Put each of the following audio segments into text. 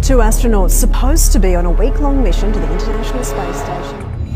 Two astronauts supposed to be on a week long mission to the International Space Station.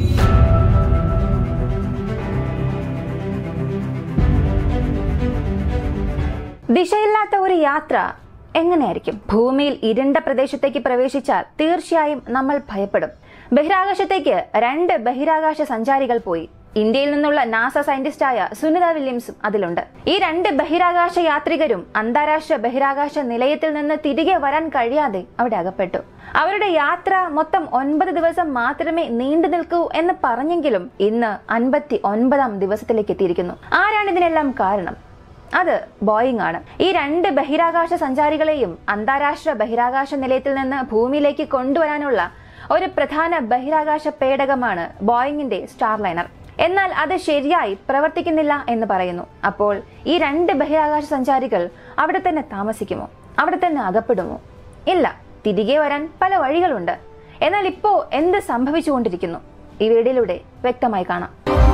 ദിശയില്ലാത്ത ഒരു യാത്ര എങ്ങനെയായിരിക്കും ഭൂമിയിൽ ഇരുണ്ട പ്രദേശത്തേക്ക് പ്രവേശിച്ചാൽ തീർച്ചയായും നമ്മൾ ഭയപ്പെടും ബഹിരാകാശത്തേക്ക് രണ്ട് ബഹിരാകാശ സഞ്ചാരികൾ പോയി ഇന്ത്യയിൽ നിന്നുള്ള നാസ സയന്റിസ്റ്റായ സുനിത വില്യംസും അതിലുണ്ട് ഈ രണ്ട് ബഹിരാകാശ യാത്രികരും അന്താരാഷ്ട്ര ബഹിരാകാശ നിലയത്തിൽ നിന്ന് തിരികെ വരാൻ കഴിയാതെ അവിടെ അകപ്പെട്ടു അവരുടെ യാത്ര മൊത്തം ഒൻപത് ദിവസം മാത്രമേ നീണ്ടു നിൽക്കൂ എന്ന് പറഞ്ഞെങ്കിലും ഇന്ന് അൻപത്തി ഒൻപതാം ദിവസത്തിലേക്ക് എത്തിയിരിക്കുന്നു ആരാണ് ഇതിനെല്ലാം കാരണം അത് ബോയിങ് ആണ് ഈ രണ്ട് ബഹിരാകാശ സഞ്ചാരികളെയും അന്താരാഷ്ട്ര ബഹിരാകാശ നിലയത്തിൽ നിന്ന് ഭൂമിയിലേക്ക് കൊണ്ടുവരാനുള്ള ഒരു പ്രധാന ബഹിരാകാശ പേടകമാണ് ബോയിങ്ങിന്റെ സ്റ്റാർലൈനർ എന്നാൽ അത് ശരിയായി പ്രവർത്തിക്കുന്നില്ല എന്ന് പറയുന്നു അപ്പോൾ ഈ രണ്ട് ബഹിരാകാശ സഞ്ചാരികൾ അവിടെ തന്നെ താമസിക്കുമോ അവിടെ തന്നെ അകപ്പെടുമോ ഇല്ല തിരികെ വരാൻ പല വഴികളുണ്ട് എന്നാൽ ഇപ്പോ എന്ത് സംഭവിച്ചുകൊണ്ടിരിക്കുന്നു ഈ വീഡിയോയിലൂടെ വ്യക്തമായി കാണാം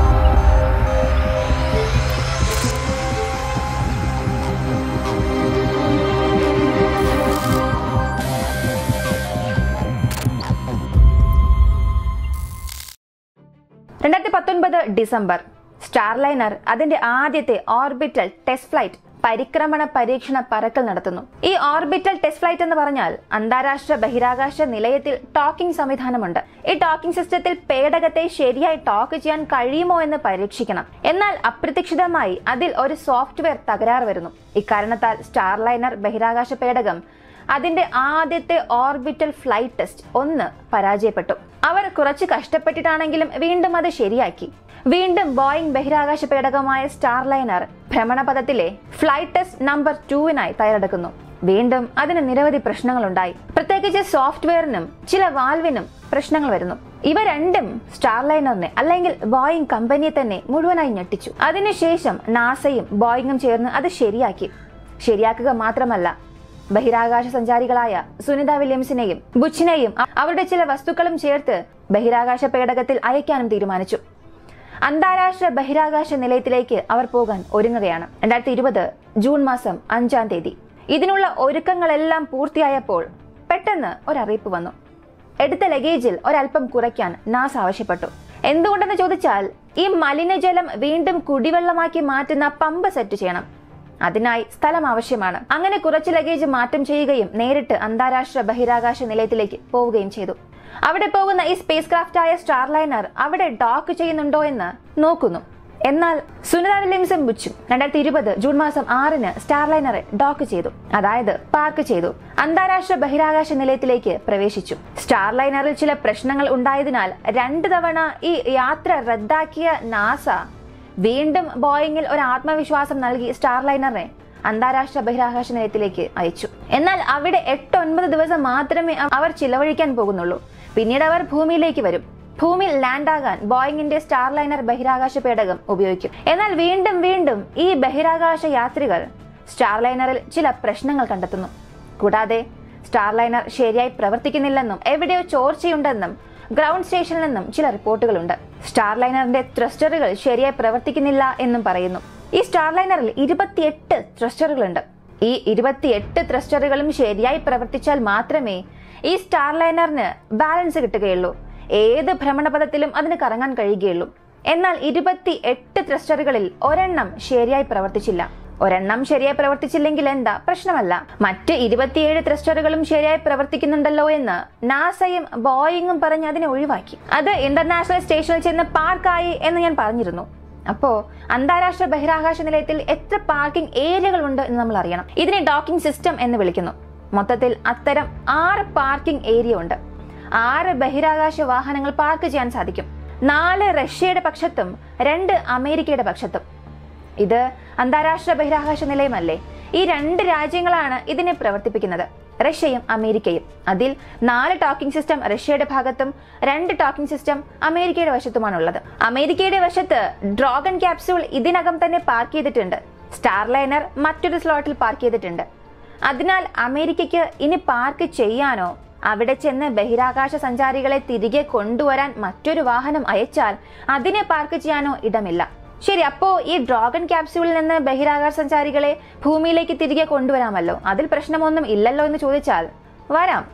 രണ്ടായിരത്തി പത്തൊൻപത് ഡിസംബർ സ്റ്റാർലൈനർ അതിന്റെ ആദ്യത്തെ ഓർബിറ്റൽ ടെസ്റ്റ് ഫ്ലൈറ്റ് പരിക്രമണ പരീക്ഷണ പറക്കൽ നടത്തുന്നു ഈ ഓർബിറ്റൽ ടെസ്റ്റ് ഫ്ലൈറ്റ് എന്ന് പറഞ്ഞാൽ അന്താരാഷ്ട്ര ബഹിരാകാശ നിലയത്തിൽ ടോക്കിംഗ് സംവിധാനമുണ്ട് ഈ ടോക്കിംഗ് സിസ്റ്റത്തിൽ പേടകത്തെ ശരിയായി ടോക്ക് ചെയ്യാൻ കഴിയുമോ എന്ന് പരീക്ഷിക്കണം എന്നാൽ അപ്രതീക്ഷിതമായി അതിൽ ഒരു സോഫ്റ്റ്വെയർ തകരാർ വരുന്നു ഇക്കാരണത്താൽ സ്റ്റാർലൈനർ ബഹിരാകാശ പേടകം അതിന്റെ ആദ്യത്തെ ഓർബിറ്റൽ ഫ്ലൈറ്റ് ടെസ്റ്റ് ഒന്ന് പരാജയപ്പെട്ടു അവർ കുറച്ച് കഷ്ടപ്പെട്ടിട്ടാണെങ്കിലും വീണ്ടും അത് ശരിയാക്കി വീണ്ടും ബോയിങ് ബഹിരാകാശ പേടകമായ സ്റ്റാർലൈനർ ഭ്രമണപഥത്തിലെ ഫ്ലൈറ്റ് ടെസ്റ്റ് നമ്പർ ടൂവിനായി തയ്യാറെടുക്കുന്നു വീണ്ടും അതിന് നിരവധി പ്രശ്നങ്ങളുണ്ടായി പ്രത്യേകിച്ച് സോഫ്റ്റ്വെയറിനും ചില വാൽവിനും പ്രശ്നങ്ങൾ വരുന്നു ഇവ രണ്ടും സ്റ്റാർലൈനറിനെ അല്ലെങ്കിൽ ബോയിങ് കമ്പനിയെ തന്നെ മുഴുവനായി ഞെട്ടിച്ചു അതിനുശേഷം നാസയും ബോയിങ്ങും ചേർന്ന് അത് ശരിയാക്കി ശരിയാക്കുക മാത്രമല്ല ബഹിരാകാശ സഞ്ചാരികളായ സുനിത വില്യംസിനെയും ബുച്ചിനെയും അ- അവരുടെ ചില വസ്തുക്കളും ചേർത്ത് ബഹിരാകാശ പേടകത്തിൽ അയക്കാനും തീരുമാനിച്ചു അന്താരാഷ്ട്ര ബഹിരാകാശ നിലയത്തിലേക്ക് അവർ പോകാൻ ഒരുങ്ങുകയാണ് രണ്ടായിരത്തി ഇരുപത് ജൂൺ മാസം അഞ്ചാം തീയതി ഇതിനുള്ള ഒരുക്കങ്ങളെല്ലാം പൂർത്തിയായപ്പോൾ പെട്ടെന്ന് ഒരറിയിപ്പ് വന്നു എടുത്ത ലഗേജിൽ ഒരല്പം കുറയ്ക്കാൻ നാസ് ആവശ്യപ്പെട്ടു എന്തുകൊണ്ടെന്ന് ചോദിച്ചാൽ ഈ മലിനജലം വീണ്ടും കുടിവെള്ളമാക്കി മാറ്റുന്ന പമ്പ് സെറ്റ് ചെയ്യണം അതിനായി സ്ഥലം ആവശ്യമാണ് അങ്ങനെ കുറച്ച് ലഗേജ് മാറ്റം ചെയ്യുകയും നേരിട്ട് അന്താരാഷ്ട്ര ബഹിരാകാശ നിലയത്തിലേക്ക് പോവുകയും ചെയ്തു അവിടെ പോകുന്ന ഈ സ്പേസ് ക്രാഫ്റ്റായ സ്റ്റാർലൈനർ അവിടെ ഡോക്ക് ചെയ്യുന്നുണ്ടോ എന്ന് നോക്കുന്നു എന്നാൽ സുനിത വില്യംസും ബുച്ചും രണ്ടായിരത്തി ഇരുപത് ജൂൺ മാസം ആറിന് സ്റ്റാർലൈനറെ ഡോക്ക് ചെയ്തു അതായത് പാർക്ക് ചെയ്തു അന്താരാഷ്ട്ര ബഹിരാകാശ നിലയത്തിലേക്ക് പ്രവേശിച്ചു സ്റ്റാർലൈനറിൽ ചില പ്രശ്നങ്ങൾ ഉണ്ടായതിനാൽ രണ്ട് തവണ ഈ യാത്ര റദ്ദാക്കിയ നാസ വീണ്ടും ബോയിങ്ങിൽ ഒരു ആത്മവിശ്വാസം നൽകി സ്റ്റാർലൈനറെ അന്താരാഷ്ട്ര ബഹിരാകാശ നിലയത്തിലേക്ക് അയച്ചു എന്നാൽ അവിടെ എട്ട് ഒൻപത് ദിവസം മാത്രമേ അവ- അവർ ചിലവഴിക്കാൻ പോകുന്നുള്ളൂ പിന്നീട് അവർ ഭൂമിയിലേക്ക് വരും ഭൂമിയിൽ ലാൻഡ് ആകാൻ ബോയിങ്ങിന്റെ സ്റ്റാർലൈനർ ബഹിരാകാശ പേടകം ഉപയോഗിക്കും എന്നാൽ വീണ്ടും വീണ്ടും ഈ ബഹിരാകാശ യാത്രികൾ സ്റ്റാർലൈനറിൽ ചില പ്രശ്നങ്ങൾ കണ്ടെത്തുന്നു കൂടാതെ സ്റ്റാർലൈനർ ശരിയായി പ്രവർത്തിക്കുന്നില്ലെന്നും എവിടെയോ ചോർച്ചയുണ്ടെന്നും ഗ്രൗണ്ട് സ്റ്റേഷനിൽ നിന്നും ചില റിപ്പോർട്ടുകളുണ്ട് സ്റ്റാർലൈനറിന്റെ ത്രസ്റ്ററുകൾ ശരിയായി പ്രവർത്തിക്കുന്നില്ല എന്നും പറയുന്നു ഈ സ്റ്റാർലൈനറിൽ ഇരുപത്തിയെട്ട് ത്രസ്റ്ററുകളുണ്ട് ഈ ഇരുപത്തിയെട്ട് ത്രസ്റ്ററുകളും ശരിയായി പ്രവർത്തിച്ചാൽ മാത്രമേ ഈ സ്റ്റാർലൈനറിന് ബാലൻസ് കിട്ടുകയുള്ളൂ ഏത് ഭ്രമണപഥത്തിലും അതിന് കറങ്ങാൻ കഴിയുകയുള്ളൂ എന്നാൽ ഇരുപത്തി എട്ട് ത്രസ്റ്ററുകളിൽ ഒരെണ്ണം ശരിയായി പ്രവർത്തിച്ചില്ല ഒരെണ്ണം ശരിയായി പ്രവർത്തിച്ചില്ലെങ്കിൽ എന്താ പ്രശ്നമല്ല മറ്റ് ഇരുപത്തിയേഴ് ത്രസ്റ്ററുകളും ശരിയായി പ്രവർത്തിക്കുന്നുണ്ടല്ലോ എന്ന് നാസയും ബോയിങ്ങും പറഞ്ഞ് അതിനെ ഒഴിവാക്കി അത് ഇന്റർനാഷണൽ സ്റ്റേഷനിൽ ചെന്ന് പാർക്കായി എന്ന് ഞാൻ പറഞ്ഞിരുന്നു അപ്പോ അന്താരാഷ്ട്ര ബഹിരാകാശ നിലയത്തിൽ എത്ര പാർക്കിംഗ് ഏരിയകൾ ഉണ്ട് എന്ന് നമ്മൾ അറിയണം ഇതിനെ ഡോക്കിംഗ് സിസ്റ്റം എന്ന് വിളിക്കുന്നു മൊത്തത്തിൽ അത്തരം ആറ് പാർക്കിംഗ് ഏരിയ ഉണ്ട് ആറ് ബഹിരാകാശ വാഹനങ്ങൾ പാർക്ക് ചെയ്യാൻ സാധിക്കും നാല് റഷ്യയുടെ പക്ഷത്തും രണ്ട് അമേരിക്കയുടെ പക്ഷത്തും ഇത് അന്താരാഷ്ട്ര ബഹിരാകാശ നിലയമല്ലേ ഈ രണ്ട് രാജ്യങ്ങളാണ് ഇതിനെ പ്രവർത്തിപ്പിക്കുന്നത് റഷ്യയും അമേരിക്കയും അതിൽ നാല് ടോക്കിംഗ് സിസ്റ്റം റഷ്യയുടെ ഭാഗത്തും രണ്ട് ടോക്കിംഗ് സിസ്റ്റം അമേരിക്കയുടെ വശത്തുമാണുള്ളത് അമേരിക്കയുടെ വശത്ത് ഡ്രാഗൺ ക്യാപ്സ്യൂൾ ഇതിനകം തന്നെ പാർക്ക് ചെയ്തിട്ടുണ്ട് സ്റ്റാർലൈനർ മറ്റൊരു സ്ലോട്ടിൽ പാർക്ക് ചെയ്തിട്ടുണ്ട് അതിനാൽ അമേരിക്കയ്ക്ക് ഇനി പാർക്ക് ചെയ്യാനോ അവിടെ ചെന്ന് ബഹിരാകാശ സഞ്ചാരികളെ തിരികെ കൊണ്ടുവരാൻ മറ്റൊരു വാഹനം അയച്ചാൽ അതിനെ പാർക്ക് ചെയ്യാനോ ഇടമില്ല ശരി അപ്പോ ഈ ഡ്രാഗൺ ക്യാപ്സ്യൂളിൽ നിന്ന് ബഹിരാകാശ സഞ്ചാരികളെ ഭൂമിയിലേക്ക് തിരികെ കൊണ്ടുവരാമല്ലോ അതിൽ പ്രശ്നമൊന്നും ഇല്ലല്ലോ എന്ന് ചോദിച്ചാൽ വരാം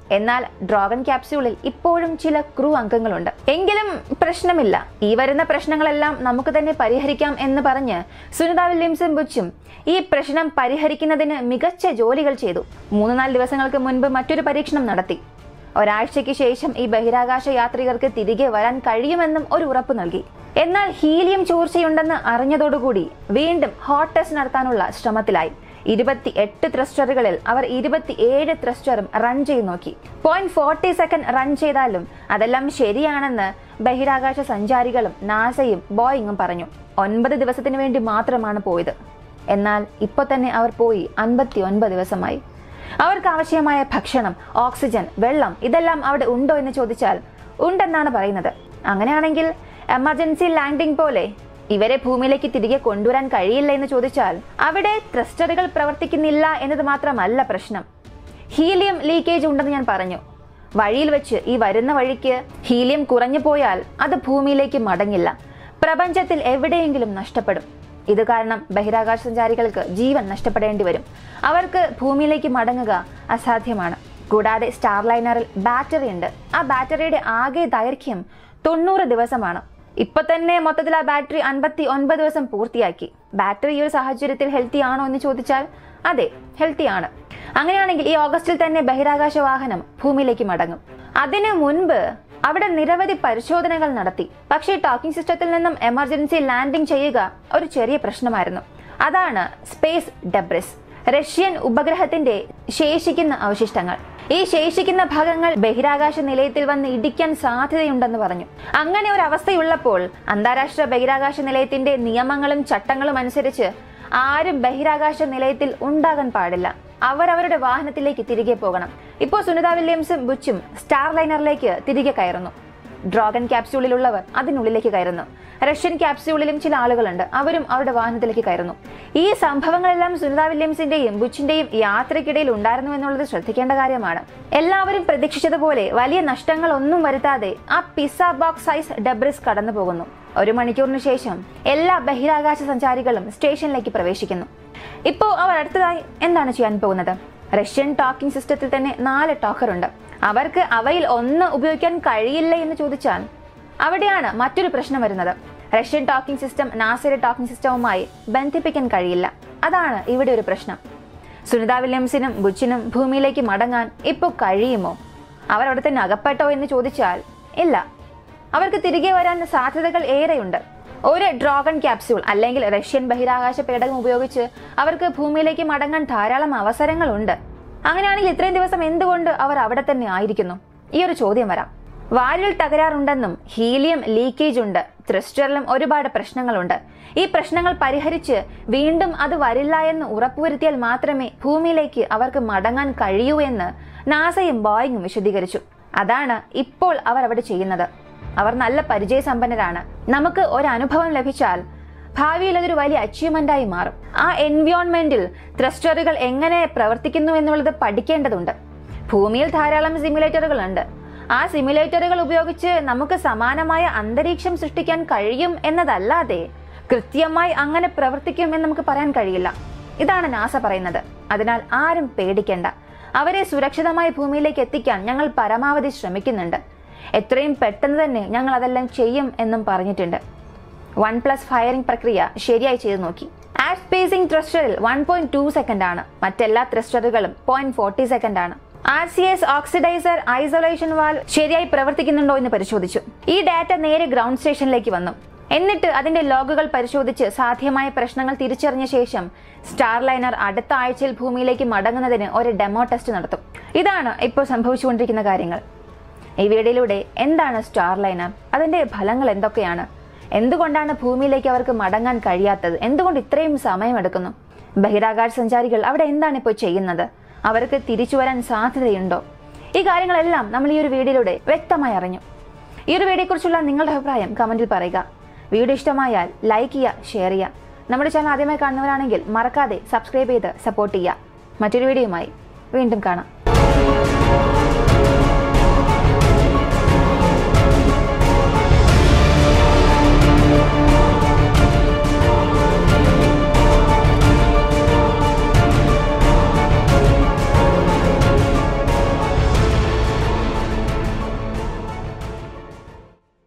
എന്നാൽ ഡ്രാഗൺ ക്യാപ്സ്യൂളിൽ ഇപ്പോഴും ചില ക്രൂ അംഗങ്ങളുണ്ട് എങ്കിലും പ്രശ്നമില്ല ഈ വരുന്ന പ്രശ്നങ്ങളെല്ലാം നമുക്ക് തന്നെ പരിഹരിക്കാം എന്ന് പറഞ്ഞ് സുനിത വില്യംസും ബുച്ചും ഈ പ്രശ്നം പരിഹരിക്കുന്നതിന് മികച്ച ജോലികൾ ചെയ്തു മൂന്ന് നാല് ദിവസങ്ങൾക്ക് മുൻപ് മറ്റൊരു പരീക്ഷണം നടത്തി ഒരാഴ്ചയ്ക്ക് ശേഷം ഈ ബഹിരാകാശ യാത്രികർക്ക് തിരികെ വരാൻ കഴിയുമെന്നും ഒരു ഉറപ്പ് നൽകി എന്നാൽ ഹീലിയം ചോർച്ചയുണ്ടെന്ന് അറിഞ്ഞതോടുകൂടി വീണ്ടും ഹോട്ട് ടെസ്റ്റ് നടത്താനുള്ള ശ്രമത്തിലായി ഇരുപത്തി എട്ട് ത്രസ്റ്ററുകളിൽ അവർ ഇരുപത്തിയേഴ് ത്രസ്റ്ററും റൺ ചെയ്ത് നോക്കി പോയിന്റ് ഫോർട്ടി സെക്കൻഡ് റൺ ചെയ്താലും അതെല്ലാം ശരിയാണെന്ന് ബഹിരാകാശ സഞ്ചാരികളും നാസയും ബോയിങ്ങും പറഞ്ഞു ഒൻപത് ദിവസത്തിന് വേണ്ടി മാത്രമാണ് പോയത് എന്നാൽ ഇപ്പോൾ തന്നെ അവർ പോയി അൻപത്തി ഒൻപത് ദിവസമായി അവർക്ക് ആവശ്യമായ ഭക്ഷണം ഓക്സിജൻ വെള്ളം ഇതെല്ലാം അവിടെ ഉണ്ടോ എന്ന് ചോദിച്ചാൽ ഉണ്ടെന്നാണ് പറയുന്നത് അങ്ങനെയാണെങ്കിൽ എമർജൻസി ലാൻഡിംഗ് പോലെ ഇവരെ ഭൂമിയിലേക്ക് തിരികെ കൊണ്ടുവരാൻ കഴിയില്ല എന്ന് ചോദിച്ചാൽ അവിടെ ത്രസ്റ്ററുകൾ പ്രവർത്തിക്കുന്നില്ല എന്നത് മാത്രമല്ല പ്രശ്നം ഹീലിയം ലീക്കേജ് ഉണ്ടെന്ന് ഞാൻ പറഞ്ഞു വഴിയിൽ വെച്ച് ഈ വരുന്ന വഴിക്ക് ഹീലിയം കുറഞ്ഞു പോയാൽ അത് ഭൂമിയിലേക്ക് മടങ്ങില്ല പ്രപഞ്ചത്തിൽ എവിടെയെങ്കിലും നഷ്ടപ്പെടും ഇത് കാരണം ബഹിരാകാശ സഞ്ചാരികൾക്ക് ജീവൻ നഷ്ടപ്പെടേണ്ടി വരും അവർക്ക് ഭൂമിയിലേക്ക് മടങ്ങുക അസാധ്യമാണ് കൂടാതെ സ്റ്റാർലൈനറിൽ ബാറ്ററി ഉണ്ട് ആ ബാറ്ററിയുടെ ആകെ ദൈർഘ്യം തൊണ്ണൂറ് ദിവസമാണ് ഇപ്പൊ തന്നെ മൊത്തത്തിൽ ആ ബാറ്ററി അൻപത്തി ഒൻപത് ദിവസം പൂർത്തിയാക്കി ബാറ്ററി ഈ ഒരു സാഹചര്യത്തിൽ ഹെൽത്തി ആണോ എന്ന് ചോദിച്ചാൽ അതെ ഹെൽത്തി ആണ് അങ്ങനെയാണെങ്കിൽ ഈ ഓഗസ്റ്റിൽ തന്നെ ബഹിരാകാശ വാഹനം ഭൂമിയിലേക്ക് മടങ്ങും അതിനു മുൻപ് അവിടെ നിരവധി പരിശോധനകൾ നടത്തി പക്ഷേ ടോക്കിംഗ് സിസ്റ്റത്തിൽ നിന്നും എമർജൻസി ലാൻഡിംഗ് ചെയ്യുക ഒരു ചെറിയ പ്രശ്നമായിരുന്നു അതാണ് സ്പേസ് ഡെബ്രിസ് റഷ്യൻ ഉപഗ്രഹത്തിന്റെ ശേഷിക്കുന്ന അവശിഷ്ടങ്ങൾ ഈ ശേഷിക്കുന്ന ഭാഗങ്ങൾ ബഹിരാകാശ നിലയത്തിൽ വന്ന് ഇടിക്കാൻ സാധ്യതയുണ്ടെന്ന് പറഞ്ഞു അങ്ങനെ ഒരു അവസ്ഥയുള്ളപ്പോൾ അന്താരാഷ്ട്ര ബഹിരാകാശ നിലയത്തിന്റെ നിയമങ്ങളും ചട്ടങ്ങളും അനുസരിച്ച് ആരും ബഹിരാകാശ നിലയത്തിൽ ഉണ്ടാകാൻ പാടില്ല അവരവരുടെ വാഹനത്തിലേക്ക് തിരികെ പോകണം ഇപ്പോൾ സുനിത വില്യംസും ബുച്ചും സ്റ്റാർ ലൈനറിലേക്ക് തിരികെ കയറുന്നു ഡ്രാഗൺ ക്യാപ്സ്യൂളിലുള്ളവർ അതിനുള്ളിലേക്ക് കയറുന്നു റഷ്യൻ ക്യാപ്സ്യൂളിലും ചില ആളുകളുണ്ട് അവരും അവരുടെ വാഹനത്തിലേക്ക് കയറുന്നു ഈ സംഭവങ്ങളെല്ലാം സുനിത വില്യംസിന്റെയും ബുച്ചിന്റെയും യാത്രയ്ക്കിടയിൽ ഉണ്ടായിരുന്നു എന്നുള്ളത് ശ്രദ്ധിക്കേണ്ട കാര്യമാണ് എല്ലാവരും പ്രതീക്ഷിച്ചതുപോലെ വലിയ നഷ്ടങ്ങൾ ഒന്നും വരുത്താതെ ആ പിസ്സ ബോക്സ് സൈസ് ഡെബ്രിസ് കടന്നു പോകുന്നു ഒരു മണിക്കൂറിന് ശേഷം എല്ലാ ബഹിരാകാശ സഞ്ചാരികളും സ്റ്റേഷനിലേക്ക് പ്രവേശിക്കുന്നു ഇപ്പോൾ അവർ അടുത്തതായി എന്താണ് ചെയ്യാൻ പോകുന്നത് റഷ്യൻ ടോക്കിംഗ് സിസ്റ്റത്തിൽ തന്നെ നാല് ടോക്കർ ഉണ്ട് അവർക്ക് അവയിൽ ഒന്ന് ഉപയോഗിക്കാൻ കഴിയില്ല എന്ന് ചോദിച്ചാൽ അവിടെയാണ് മറ്റൊരു പ്രശ്നം വരുന്നത് റഷ്യൻ ടോക്കിംഗ് സിസ്റ്റം നാസയുടെ ടോക്കിംഗ് സിസ്റ്റവുമായി ബന്ധിപ്പിക്കാൻ കഴിയില്ല അതാണ് ഇവിടെ ഒരു പ്രശ്നം സുനിത വില്യംസിനും ബുച്ചിനും ഭൂമിയിലേക്ക് മടങ്ങാൻ ഇപ്പോൾ കഴിയുമോ അവർ അവിടെ തന്നെ അകപ്പെട്ടോ എന്ന് ചോദിച്ചാൽ ഇല്ല അവർക്ക് തിരികെ വരാൻ സാധ്യതകൾ ഏറെയുണ്ട് ഒരു ഡ്രാഗൺ ക്യാപ്സ്യൂൾ അല്ലെങ്കിൽ റഷ്യൻ ബഹിരാകാശ പേടകം ഉപയോഗിച്ച് അവർക്ക് ഭൂമിയിലേക്ക് മടങ്ങാൻ ധാരാളം അവസരങ്ങളുണ്ട് അങ്ങനെയാണെങ്കിൽ ഇത്രയും ദിവസം എന്തുകൊണ്ട് അവർ അവിടെ തന്നെ ആയിരിക്കുന്നു ഈ ഒരു ചോദ്യം വരാം വാലിൽ തകരാറുണ്ടെന്നും ഹീലിയം ലീക്കേജ് ഉണ്ട് ത്രിസ്റ്ററിലും ഒരുപാട് പ്രശ്നങ്ങളുണ്ട് ഈ പ്രശ്നങ്ങൾ പരിഹരിച്ച് വീണ്ടും അത് വരില്ല എന്ന് ഉറപ്പുവരുത്തിയാൽ മാത്രമേ ഭൂമിയിലേക്ക് അവർക്ക് മടങ്ങാൻ കഴിയൂ എന്ന് നാസയും ബോയിങ്ങും വിശദീകരിച്ചു അതാണ് ഇപ്പോൾ അവർ അവിടെ ചെയ്യുന്നത് അവർ നല്ല പരിചയസമ്പന്നരാണ് നമുക്ക് ഒരു അനുഭവം ലഭിച്ചാൽ ഭാവിയിൽ അതൊരു വലിയ അച്ചീവ്മെന്റായി മാറും ആ എൻവയോൺമെന്റിൽ ത്രസ്റ്ററുകൾ എങ്ങനെ പ്രവർത്തിക്കുന്നു എന്നുള്ളത് പഠിക്കേണ്ടതുണ്ട് ഭൂമിയിൽ ധാരാളം സിമുലേറ്ററുകൾ ഉണ്ട് ആ സിമുലേറ്ററുകൾ ഉപയോഗിച്ച് നമുക്ക് സമാനമായ അന്തരീക്ഷം സൃഷ്ടിക്കാൻ കഴിയും എന്നതല്ലാതെ കൃത്യമായി അങ്ങനെ പ്രവർത്തിക്കും എന്ന് നമുക്ക് പറയാൻ കഴിയില്ല ഇതാണ് നാസ പറയുന്നത് അതിനാൽ ആരും പേടിക്കേണ്ട അവരെ സുരക്ഷിതമായി ഭൂമിയിലേക്ക് എത്തിക്കാൻ ഞങ്ങൾ പരമാവധി ശ്രമിക്കുന്നുണ്ട് എത്രയും പെട്ടെന്ന് തന്നെ ഞങ്ങൾ അതെല്ലാം ചെയ്യും എന്നും പറഞ്ഞിട്ടുണ്ട് വൺ പ്ലസ് ഫയറിംഗ് പ്രക്രിയ ശരിയായി ചെയ്തു നോക്കി ആഡ് സ്പേസിംഗ് ത്രസ്റ്ററിൽ വൺ പോയിന്റ് ടു സെക്കൻഡ് ആണ് മറ്റെല്ലാ ത്രസ്റ്ററുകളും പോയിന്റ് ഫോർട്ടി സെക്കൻഡ് ആണ് R C S oxidiser isolation valve ശരിയായി പ്രവർത്തിക്കുന്നുണ്ടോ എന്ന് പരിശോധിച്ചു ഈ ഡാറ്റ നേരെ ഗ്രൗണ്ട് സ്റ്റേഷനിലേക്ക് വന്നു എന്നിട്ട് അതിന്റെ ലോഗുകൾ പരിശോധിച്ച് സാധ്യമായ പ്രശ്നങ്ങൾ തിരിച്ചറിഞ്ഞ ശേഷം സ്റ്റാർ ലൈനർ അടുത്ത ആഴ്ചയിൽ ഭൂമിയിലേക്ക് മടങ്ങുന്നതിന് ഒരു ഡെമോ ടെസ്റ്റ് നടത്തും ഇതാണ് ഇപ്പോൾ സംഭവിച്ചുകൊണ്ടിരിക്കുന്ന കാര്യങ്ങൾ ഈ വീഡിയോയിലൂടെ എന്താണ് സ്റ്റാർ ലൈനർ അതിന്റെ ഫലങ്ങൾ എന്തൊക്കെയാണ് എന്തുകൊണ്ടാണ് ഭൂമിയിലേക്ക് അവർക്ക് മടങ്ങാൻ കഴിയാത്തത് എന്തുകൊണ്ട് ഇത്രയും സമയമെടുക്കുന്നു ബഹിരാകാശ സഞ്ചാരികൾ അവിടെ എന്താണ് ഇപ്പോൾ ചെയ്യുന്നത് അവർക്ക് തിരിച്ചു വരാൻ സാധ്യതയുണ്ടോ ഈ കാര്യങ്ങളെല്ലാം നമ്മൾ ഈ ഒരു വീഡിയോയിലൂടെ വ്യക്തമായി അറിഞ്ഞു ഈ ഒരു വീഡിയോയെക്കുറിച്ചുള്ള നിങ്ങളുടെ അഭിപ്രായം കമന്റിൽ പറയുക വീഡിയോ ഇഷ്ടമായാൽ ലൈക്ക് ചെയ്യുക ഷെയർ ചെയ്യുക നമ്മുടെ ചാനൽ ആദ്യമായി കാണുന്നവരാണെങ്കിൽ മറക്കാതെ സബ്സ്ക്രൈബ് ചെയ്ത് സപ്പോർട്ട് ചെയ്യുക മറ്റൊരു വീഡിയോയുമായി വീണ്ടും കാണാം